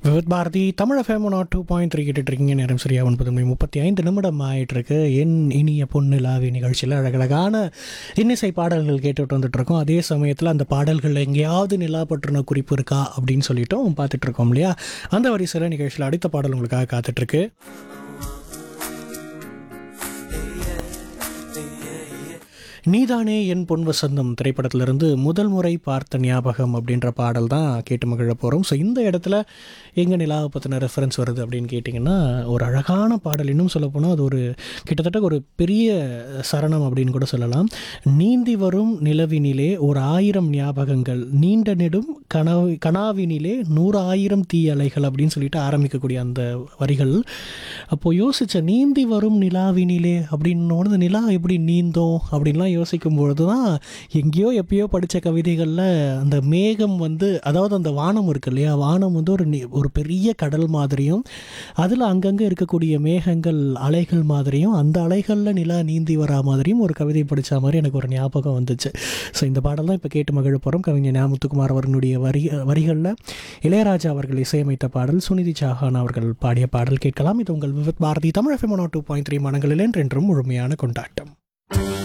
with Bharati Tamil FM nought two point three இருக்கீங்க நேரம் சரியா ஒன்பது மணி முப்பத்தி ஐந்து நிமிடம் ஆயிட்டிருக்கு என் இனிய பொண்ணு லாவி நிகழ்ச்சியில் அழகழகான இன்னிசை பாடல்கள் கேட்டுட்டு வந்துட்டு இருக்கோம் அதே சமயத்தில் அந்த பாடல்கள் எங்கேயாவது நிலா பற்றின குறிப்பு இருக்கா அப்படின்னு சொல்லிட்டும் பார்த்துட்டு இருக்கோம் இல்லையா அந்த வரிசையில் நிகழ்ச்சியில் அடுத்த பாடல் உங்களுக்காக காத்துட்ருக்கு நீதானே என் பொன் வசந்தம் திரைப்படத்திலிருந்து முதல் முறை பார்த்த ஞாபகம் அப்படின்ற பாடல் தான் கேட்டு மகிழ போகிறோம் ஸோ இந்த இடத்துல எங்கே நிலாவை பற்றின ரெஃபரன்ஸ் வருது அப்படின்னு கேட்டிங்கன்னா ஒரு அழகான பாடல் இன்னும் சொல்லப்போனால் அது ஒரு கிட்டத்தட்ட ஒரு பெரிய சரணம் அப்படின்னு கூட சொல்லலாம் நீந்தி வரும் நிலவினிலே ஒரு ஆயிரம் ஞாபகங்கள் நீண்ட நெடும் கனவு கனாவினிலே நூறு ஆயிரம் தீயலைகள் அப்படின்னு சொல்லிட்டு ஆரம்பிக்கக்கூடிய அந்த வரிகள் அப்போது யோசிச்ச நீந்தி வரும் நிலாவினிலே அப்படின்னோட நிலா எப்படி நீந்தோம் அப்படின்லாம் யோசிக்கும் பொழுது தான் எங்கேயோ எப்பயோ படித்த கவிதைகளில் அந்த மேகம் வந்து அதாவது அந்த வானம் இருக்கு இல்லையா வானம் வந்து ஒரு நி- ஒரு பெரிய கடல் மாதிரியும் அதில் அங்கங்கே இருக்கக்கூடிய மேகங்கள் அலைகள் மாதிரியும் அந்த அலைகளில் நிலா நீந்தி வரா மாதிரியும் ஒரு கவிதை படித்த மாதிரி எனக்கு ஒரு ஞாபகம் வந்துச்சு ஸோ இந்த பாடல் தான் இப்போ கேட்டு மகிழ போகிறோம் கவிஞர் ஞாமுத்துக்குமார் அவர்களுடைய வரி வரிகளில் இளையராஜா அவர்கள் இசையமைத்த பாடல் சுனிதி சாஹான் அவர்கள் பாடிய பாடல் கேட்கலாம் இது உங்கள் Vividh Bharati Tamil FM two point three மனங்களில் என்றென்றும் முழுமையான கொண்டாட்டம்